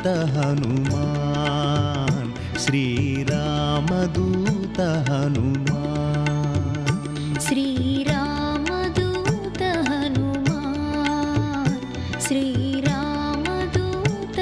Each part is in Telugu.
శ్రీరామదూత హనుమాన్ శ్రీరామదూత హనుమాన్ శ్రీరామదూత హనుమాన్ శ్రీరామదూత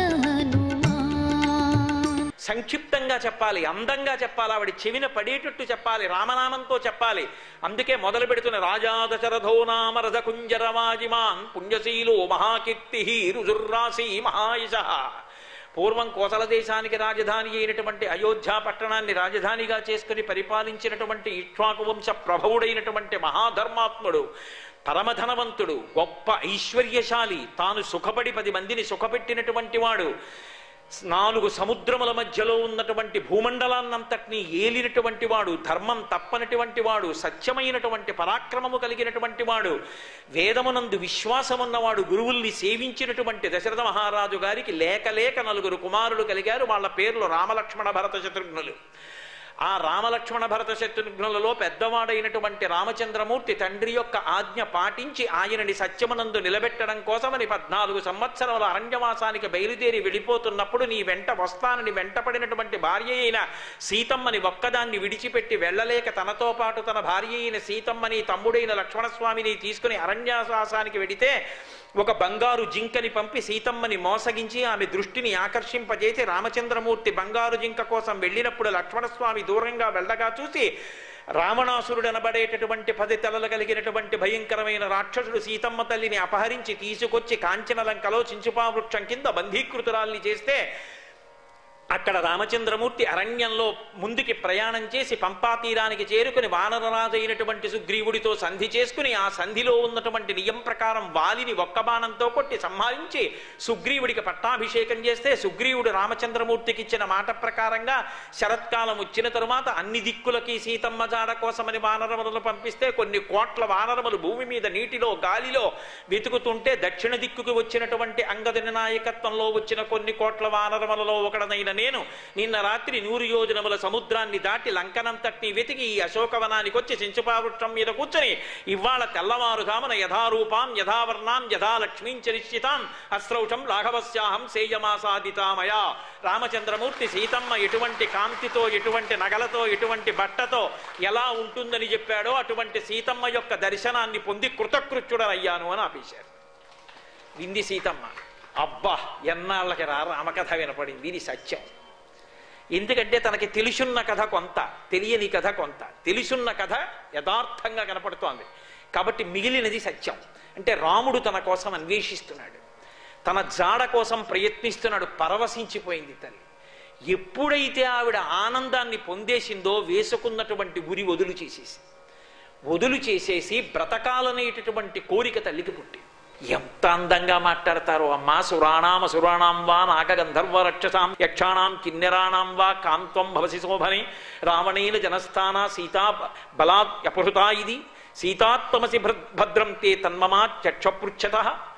హనుమాన్ సంక్షిప్తంగా చెప్పాలి అందంగా చెప్పాలి ఆవిడ చెవిన పడేటట్టు చెప్పాలి రామనామంతో చెప్పాలి అందుకే మొదలు పెడుతున్న రాజా దశరథో నామ రథకుంజరవాజిమాన్ పుణ్యశీలో మహాకీర్తి రుజుర్రాసి మహాయశ పూర్వం కోసల దేశానికి రాజధాని అయినటువంటి అయోధ్య పట్టణాన్ని రాజధానిగా చేసుకుని పరిపాలించినటువంటి ఇక్ష్వాకు వంశ ప్రభవుడైనటువంటి మహాధర్మాత్ముడు పరమధనవంతుడు గొప్ప ఐశ్వర్యశాలి తాను సుఖపడి పది మందిని సుఖపెట్టినటువంటి వాడు నాలుగు సముద్రముల మధ్యలో ఉన్నటువంటి భూమండలాన్నంతటినీ ఏలినటువంటి వాడు ధర్మం తప్పనటువంటి వాడు సత్యమైనటువంటి పరాక్రమము కలిగినటువంటి వాడు వేదమునందు విశ్వాసమున్నవాడు గురువుల్ని సేవించినటువంటి దశరథ మహారాజు గారికి లేక లేక నలుగురు కుమారులు కలిగారు వాళ్ళ పేర్లు రామలక్ష్మణ భరత శత్రుఘ్నులు ఆ రామలక్ష్మణ భరత శత్రుఘ్నులలో పెద్దవాడైనటువంటి రామచంద్రమూర్తి తండ్రి యొక్క ఆజ్ఞ పాటించి ఆయనని సత్యమునందు నిలబెట్టడం కోసమని పద్నాలుగు సంవత్సరముల అరణ్యవాసానికి బయలుదేరి వెళ్ళిపోతున్నప్పుడు నీ వెంట వస్తానని వెంటపడినటువంటి భార్య అయిన సీతమ్మని ఒక్కదాన్ని విడిచిపెట్టి వెళ్ళలేక తనతో పాటు తన భార్య అయిన సీతమ్మని తమ్ముడైన లక్ష్మణస్వామిని తీసుకుని అరణ్యవాసానికి వెడితే ఒక బంగారు జింకని పంపి సీతమ్మని మోసగించి ఆమె దృష్టిని ఆకర్షింపజేసి రామచంద్రమూర్తి బంగారు జింక కోసం వెళ్ళినప్పుడు లక్ష్మణస్వామి దూరంగా వెళ్ళగా చూసి రావణాసురుడు అనబడేటటువంటి పది తలలు కలిగినటువంటి భయంకరమైన రాక్షసుడు సీతమ్మ తల్లిని అపహరించి తీసుకొచ్చి కాంచనలంకలో చించుపా వృక్షం కింద బంధీకృతురాల్ని చేస్తే అక్కడ రామచంద్రమూర్తి అరణ్యంలో ముందుకి ప్రయాణం చేసి పంపా తీరానికి చేరుకుని వానరరాజు అయినటువంటి సుగ్రీవుడితో సంధి చేసుకుని ఆ సంధిలో ఉన్నటువంటి నియం ప్రకారం వాలిని ఒక్క బాణంతో కొట్టి సంహరించి సుగ్రీవుడికి పట్టాభిషేకం చేస్తే సుగ్రీవుడు రామచంద్రమూర్తికి ఇచ్చిన మాట ప్రకారంగా శరత్కాలం వచ్చిన తరువాత అన్ని దిక్కులకి సీతమ్మ జాడ కోసమని వానరములను పంపిస్తే కొన్ని కోట్ల వానరములు భూమి మీద నీటిలో గాలిలో వెతుకుతుంటే దక్షిణ దిక్కుకు వచ్చినటువంటి అంగదుని నాయకత్వంలో వచ్చిన కొన్ని కోట్ల వానరములలో ఒకడనైన నేను నిన్న రాత్రి నూరు యోజనముల సముద్రాన్ని దాటి లంకనంతటిని వెతికి ఈ అశోకవనానికి వచ్చి చించుపావృక్షం మీద కూర్చొని ఇవాళ తెల్లవారుజామున యథారూపాం యథావర్ణాం యథా లక్ష్మీం చరిష్టితాం అస్రౌషం రాఘవస్యాహం సేయమాసాదితామయ రామచంద్రమూర్తి సీతమ్మ ఎటువంటి కాంతితో ఎటువంటి నగలతో ఎటువంటి బట్టతో ఎలా ఉంటుందని చెప్పాడో అటువంటి సీతమ్మ యొక్క దర్శనాన్ని పొంది కృతకృత్యుడనయ్యాను అని ఆపేశారు వింది సీతమ్మ అబ్బా ఎన్నాళ్ళకి రా రామకథ వినపడింది ఇది సత్యం ఎందుకంటే తనకి తెలుసున్న కథ కొంత తెలియని కథ కొంత తెలుసున్న కథ యథార్థంగా కనపడుతోంది కాబట్టి మిగిలినది సత్యం అంటే రాముడు తన కోసం అన్వేషిస్తున్నాడు తన జాడ కోసం ప్రయత్నిస్తున్నాడు పరవశించిపోయింది తల్లి ఎప్పుడైతే ఆవిడ ఆనందాన్ని పొందేసిందో వేసుకున్నటువంటి గురి వదులు చేసేసి వదులు చేసేసి బ్రతకాలనేటటువంటి కోరిక తల్లికి పుట్టింది ఎంత అందంగా మాట్లాడతారో అమ్మా సురాణామ సురాణాం వా నాగగంధర్వ రక్షసాం యక్షాణాం కిన్నెరాణాం వా కాంత్వం భవసి శోభని రావణేన జనస్థాన సీతా బలాత్ అపహృతా ఇది సీతాత్మసి భద్రం తే తన్మమా చక్షపృచ్ఛత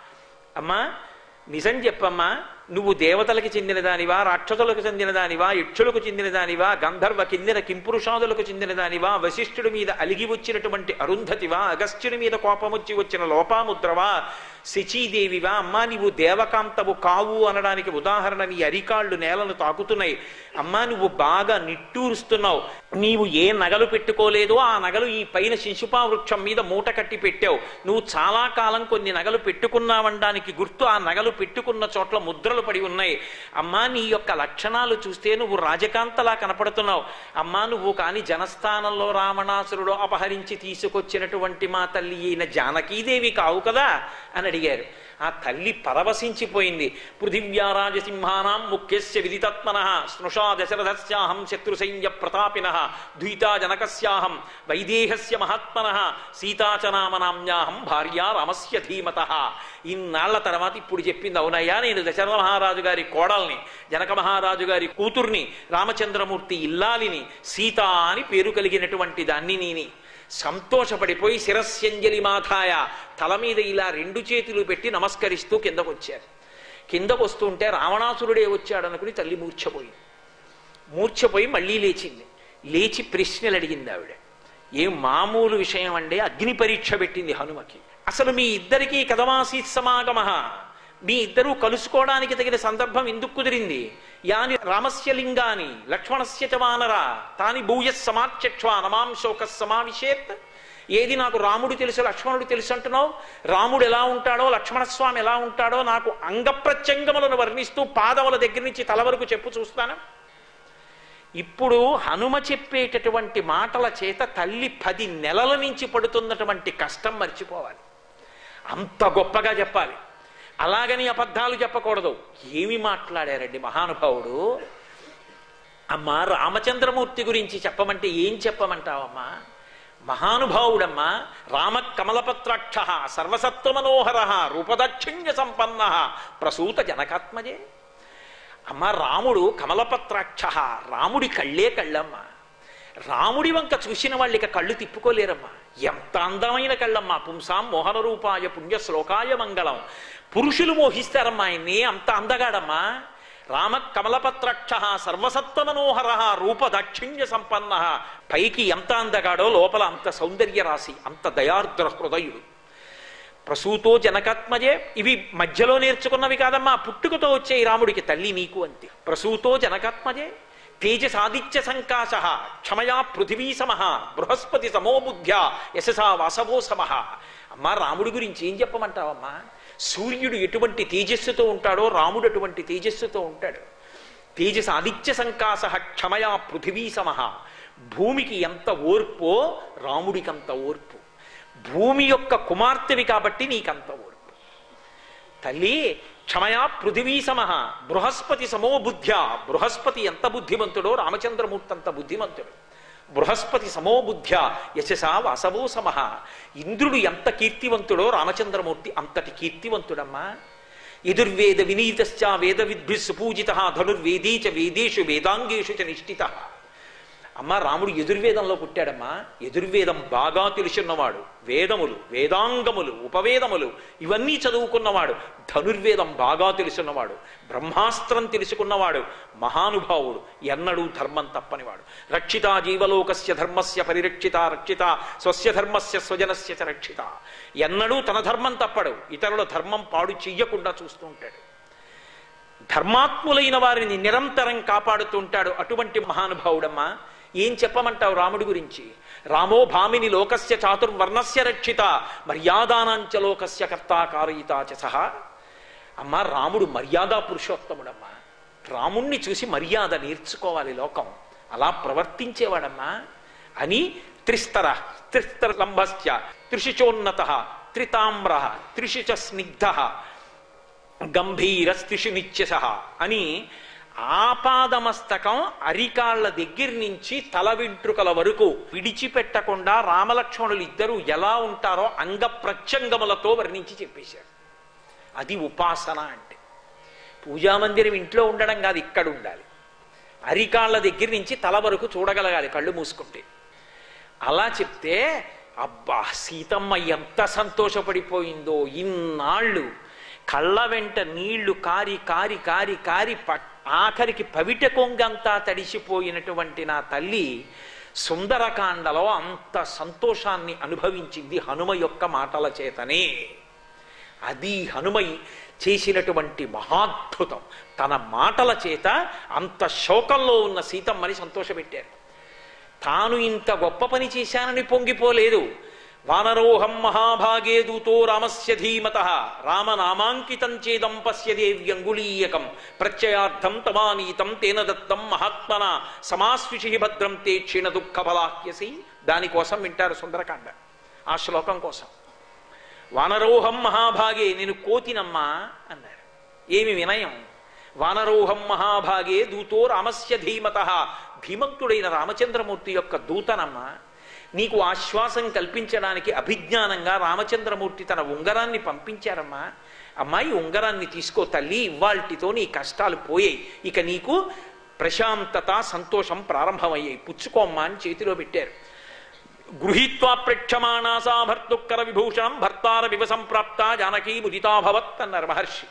అమ్మా నిజం చెప్పమ్మా నువ్వు దేవతలకి చెందిన దానివా రాక్షసులకు చెందిన దానివా యక్షులకు చెందిన దానివా గంధర్వ కిందిన కింపురుషాదులకు చెందిన దానివా వశిష్ఠుడి మీద అలిగి వచ్చినటువంటి అరుంధతివా అగస్త్యుడి మీద కోపమొచ్చి వచ్చిన లోపాముద్రవా శచీదేవివా అమ్మా నీవు దేవకాంతవు కావు అనడానికి ఉదాహరణ నీ అరికాళ్ళు నేలను తాకుతున్నాయి అమ్మా నువ్వు బాగా నిట్టూరుస్తున్నావు నీవు ఏ నగలు పెట్టుకోలేదో ఆ నగలు ఈ పైన శిశుపా వృక్షం మీద మూట కట్టి పెట్టావు నువ్వు చాలా కాలం కొన్ని నగలు పెట్టుకున్నావనడానికి గుర్తు ఆ నగలు పెట్టుకున్న చోట్ల ముద్రలు పడి ఉన్నాయి అమ్మా నీ యొక్క లక్షణాలు చూస్తే నువ్వు రాజకాంతలా కనపడుతున్నావు అమ్మా నువ్వు కాని జనస్థానంలో రావణాసురుడు అపహరించి తీసుకొచ్చినటువంటి మా తల్లి అయిన జానకీదేవి కావు కదా అని అడిగారు ఆ తల్లి పరవశించిపోయింది పృథివ్యారాజసింహానాం ముఖ్యస్య విదితత్మన స్నుషా దశరథస్యాహం శత్రుసైన్య ప్రతాపిన ద్వీతా జనకస్యాహం వైదేహస్య మహాత్మన సీతాచనామనామ్యాహం భార్యా రామస్య ధీమత ఇన్నాళ్ల తర్వాత ఇప్పుడు చెప్పింది అవునయ్యా నేను దశరథ మహారాజు గారి కోడల్ని జనక మహారాజు గారి కూతుర్ని రామచంద్రమూర్తి ఇల్లాలిని సీత అని పేరు కలిగినటువంటి దాన్ని నేని సంతోషపడిపోయి శిరస్యంజలి మాథాయ తల మీద ఇలా రెండు చేతులు పెట్టి నమస్కరిస్తూ కిందకొచ్చారు కిందకు వస్తుంటే రావణాసురుడే వచ్చాడనుకుని తల్లి మూర్ఛపోయింది మూర్ఛపోయి మళ్ళీ లేచింది లేచి ప్రశ్నలు అడిగింది ఆవిడ ఏం మామూలు విషయం అండి అగ్ని పరీక్ష పెట్టింది హనుమకి అసలు మీ ఇద్దరికీ కథమాసీత్ సమాగమ మీ ఇద్దరూ కలుసుకోవడానికి తగిన సందర్భం ఎందుకు కుదిరింది యాని రామస్య లింగాని లక్ష్మణస్య చ వానర తాని భూయ సమాచక్ష్వా నమాం శోక సమావిశేత్ ఏది నాకు రాముడు తెలుసు లక్ష్మణుడు తెలుసు అంటున్నావు రాముడు ఎలా ఉంటాడో లక్ష్మణస్వామి ఎలా ఉంటాడో నాకు అంగప్రత్యంగములను వర్ణిస్తూ పాదముల దగ్గర నుంచి తల వరకు చెప్పు చూస్తాను ఇప్పుడు హనుమ చెప్పేటటువంటి మాటల చేత తల్లి పది నెలల నుంచి పడుతున్నటువంటి కష్టం మర్చిపోవాలి అంత గొప్పగా చెప్పాలి అలాగని అబద్ధాలు చెప్పకూడదు ఏమి మాట్లాడారండి మహానుభావుడు అమ్మా రామచంద్రమూర్తి గురించి చెప్పమంటే ఏం చెప్పమంటావమ్మా మహానుభావుడమ్మా రామ కమలపత్రాక్ష సర్వసత్వమనోహర రూపదక్షిణ్య సంపన్న ప్రసూత జనకాత్మజే అమ్మ రాముడు కమలపత్రాక్ష రాముడి కళ్ళే కళ్ళమ్మ రాముడి వంక చూసిన వాళ్ళు ఇక కళ్ళు తిప్పుకోలేరమ్మా ఎంత అందమైన కళ్ళమ్మా పుంసాం మోహన రూపాయ పుణ్య శ్లోకాయ మంగళం పురుషులు మోహిస్తారమ్మా ఆయన్ని అంత అందగాడమ్మా రామ కమలపత్రక్ష సర్వసత్వమనోహర రూపదాక్షిణ్య సంపన్న పైకి ఎంత అందగాడో లోపల అంత సౌందర్య రాశి అంత దయార్ద్ర హృదయుడు ప్రసూతో జనకాత్మజే ఇవి మధ్యలో నేర్చుకున్నవి కాదమ్మా పుట్టుకతో వచ్చే ఈ రాముడికి తల్లి నీకు అంతే ప్రసూతో జనకాత్మజే తేజసాదిత్య సంకాశ క్షమయా పృథివీ సమ బృహస్పతి సమో బుద్ధ్యా యశసా వాసవో సమ అమ్మా రాముడి గురించి ఏం చెప్పమంటావమ్మా సూర్యుడు ఎటువంటి తేజస్సుతో ఉంటాడో రాముడు అటువంటి తేజస్సుతో ఉంటాడు తేజస్ ఆదిత్య సంకాశ క్షమయా పృథివీ సమ భూమికి ఎంత ఓర్పో రాముడికంత ఓర్పు భూమి యొక్క కుమార్తెవి కాబట్టి నీకంత ఓర్పు తల్లి క్షమయా పృథివీ సమ బృహస్పతి సమో బుద్ధ్యా బృహస్పతి ఎంత బుద్ధిమంతుడో రామచంద్రమూర్తి అంత బుద్ధిమంతుడు బృహస్పతి సమో బుద్ధ్యా యశసా వాసవో సమ ఇంద్రుడు ఎంత కీర్తివంతుడో రామచంద్రమూర్తి అంతటి కీర్తివంతుడమ్మా యదుర్వేద వినీతశ్చ వేద విద్భి సుపూజిత ధనుర్వేదీ చ వేదేషు వేదాంగేషు చ నిష్ఠిత అమ్మ రాముడు యజుర్వేదంలో పుట్టాడమ్మా యజుర్వేదం బాగా తెలుసున్నవాడు వేదములు వేదాంగములు ఉపవేదములు ఇవన్నీ చదువుకున్నవాడు ధనుర్వేదం బాగా తెలుసున్నవాడు బ్రహ్మాస్త్రం తెలుసుకున్నవాడు మహానుభావుడు ఎన్నడూ ధర్మం తప్పనివాడు రక్షిత జీవలోకస్య ధర్మస్య పరిరక్షిత రక్షిత స్వస్య ధర్మస్య స్వజనస్య చ రక్షిత ఎన్నడూ తన ధర్మం తప్పడు ఇతరుల ధర్మం పాడు చెయ్యకుండా చూస్తూ ఉంటాడు ధర్మాత్ములైన వారిని నిరంతరం కాపాడుతుంటాడు అటువంటి మహానుభావుడమ్మా ఏం చెప్పమంటావు రాముడి గురించి రామో భామిని లోకస్య చాతుర్వర్ణస్య రక్షిత మర్యాదానాంచ లోకస్య కర్తాకారయితా చ సహా అమ్మ రాముడు మర్యాదా పురుషోత్తముడమ్మా రాముణ్ణి చూసి మర్యాద నేర్చుకోవాలి లోకం అలా ప్రవర్తించేవాడమ్మా అని త్రిస్తర త్రిస్తర లంభస్య త్రిశిచోన్నత త్రితామ్ర త్రిశిచ స్నిగ్ధ గంభీరస్తిషు నిత్యస అని ఆపాదమస్తకం అరికాళ్ల దగ్గర నుంచి తల వెంట్రుకల వరకు విడిచిపెట్టకుండా రామలక్ష్మణులు ఇద్దరూ ఎలా ఉంటారో అంగ ప్రత్యంగములతో వర్ణించి చెప్పేశారు అది ఉపాసన అంటే పూజామందిరం ఇంట్లో ఉండడం కాదు ఇక్కడ ఉండాలి అరికాళ్ల దగ్గర నుంచి తల వరకు చూడగలగాలి కళ్ళు మూసుకుంటే అలా చెప్తే అబ్బా సీతమ్మ ఎంత సంతోషపడిపోయిందో ఇన్నాళ్ళు కళ్ళ వెంట నీళ్లు కారి కారి కారి కారి పట్ ఆఖరికి పవిట కొంగంతా తడిసిపోయినటువంటి నా తల్లి సుందరకాండలో అంత సంతోషాన్ని అనుభవించింది హనుమ యొక్క మాటల చేతనే అది హనుమ చేసినటువంటి మహాద్భుతం తన మాటల చేత అంత శోకంలో ఉన్న సీతమ్మని సంతోషపెట్టారు తాను ఇంత గొప్ప పని చేశానని పొంగిపోలేదు వానరోహం మహాభాగే దూతో రామస్య ధీమత రామనామాంకితం చేదం పశ్య దేవ్యంగుళీయకం ప్రత్యయార్థం తమానీతం తేన దత్తం మహాత్మన సమాశ్విషి భద్రం తే క్షీణ దుఃఖ బలాహ్యసి దానికోసం వింటారు సుందరకాండ ఆ శ్లోకం కోసం వానరోహం మహాభాగే నేను కోతినమ్మా అన్నారు ఏమి వినయం వానరోహం మహాభాగే దూతో రామస్య ధీమత ధీమంతుడైన రామచంద్రమూర్తి యొక్క దూతనమ్మ నీకు ఆశ్వాసం కల్పించడానికి అభిజ్ఞానంగా రామచంద్రమూర్తి తన ఉంగరాన్ని పంపించారమ్మా అమ్మాయి ఉంగరాన్ని తీసుకో తల్లి ఇవాల్టితో నీ కష్టాలు పోయాయి ఇక నీకు ప్రశాంతత సంతోషం ప్రారంభమయ్యాయి పుచ్చుకోమ్మా అని చేతిలో పెట్టారు గృహీత్వా ప్రేక్షమాణాసా భర్తుక్కర విభూషణం భర్తార వివ సంప్రాప్త జానకీ ముదితాభవత్ అన్నారు మహర్షి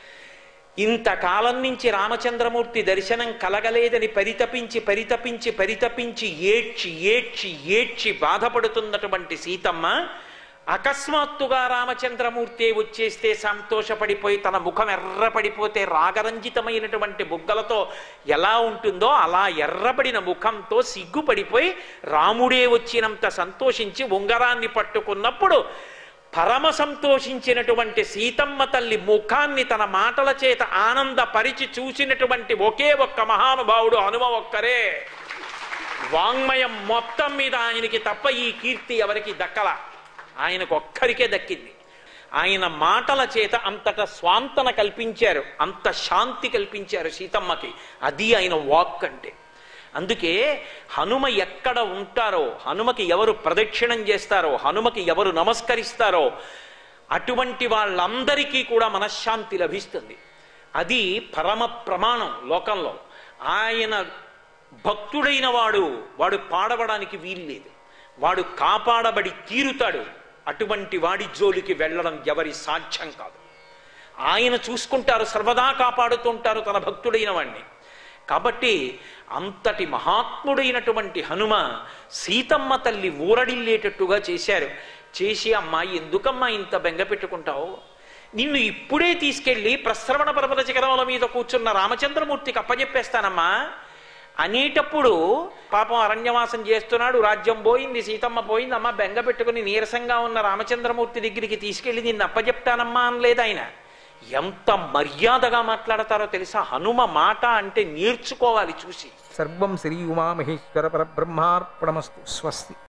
ఇంతకాలం నుంచి రామచంద్రమూర్తి దర్శనం కలగలేదని పరితపించి పరితపించి పరితపించి ఏడ్చి ఏడ్చి ఏడ్చి బాధపడుతున్నటువంటి సీతమ్మ అకస్మాత్తుగా రామచంద్రమూర్తి వచ్చేస్తే సంతోషపడిపోయి తన ముఖం ఎర్రపడిపోతే రాగరంజితమైనటువంటి బుగ్గలతో ఎలా ఉంటుందో అలా ఎర్రబడిన ముఖంతో సిగ్గుపడిపోయి రాముడే వచ్చినంత సంతోషించి ఉంగరాన్ని పట్టుకున్నప్పుడు పరమ సంతోషించినటువంటి సీతమ్మ తల్లి ముఖాన్ని తన మాటల చేత ఆనందపరిచి చూసినటువంటి ఒకే ఒక్క మహానుభావుడు హనుమ ఒక్కరే వాంగ్మయం మొత్తం మీద ఆయనకి తప్ప ఈ కీర్తి ఎవరికి దక్కల ఆయనకు ఒక్కరికే దక్కింది ఆయన మాటల చేత అంతట స్వాంతన కల్పించారు అంత శాంతి కల్పించారు సీతమ్మకి అది ఆయన వాక్ అంటే అందుకే హనుమ ఎక్కడ ఉంటారో హనుమకి ఎవరు ప్రదక్షిణం చేస్తారో హనుమకి ఎవరు నమస్కరిస్తారో అటువంటి వాళ్ళందరికీ కూడా మనశ్శాంతి లభిస్తుంది అది పరమ ప్రమాణం లోకంలో ఆయన భక్తుడైన వాడు వాడు పాడవడానికి వీల్లేదు వాడు కాపాడబడి తీరుతాడు అటువంటి వాడి జోలికి వెళ్ళడం ఎవరి సాధ్యం కాదు ఆయన చూసుకుంటారు సర్వదా కాపాడుతుంటారు తన భక్తుడైన వాణ్ణి కాబట్టి అంతటి మహాత్ముడైనటువంటి హనుమ సీతమ్మ తల్లి ఊరడిల్లేటట్టుగా చేశారు చేసి అమ్మా ఎందుకమ్మా ఇంత బెంగ పెట్టుకుంటావు నిన్ను ఇప్పుడే తీసుకెళ్లి ప్రశ్రవణ పర్వత శిఖరముల మీద కూర్చున్న రామచంద్రమూర్తికి అప్పజెప్పేస్తానమ్మా అనేటప్పుడు పాపం అరణ్యవాసం చేస్తున్నాడు రాజ్యం పోయింది సీతమ్మ పోయింది అమ్మ బెంగ పెట్టుకుని నీరసంగా ఉన్న రామచంద్రమూర్తి దగ్గరికి తీసుకెళ్లి నిన్ను అప్పజెప్తానమ్మా అనలేదు ఆయన ఎంత మర్యాదగా మాట్లాడతారో తెలుసా హనుమ మాట అంటే నేర్చుకోవాలి చూసి సర్వం శ్రీ ఉమామహేశ్వర పరబ్రహ్మార్పణమస్తు స్వస్తి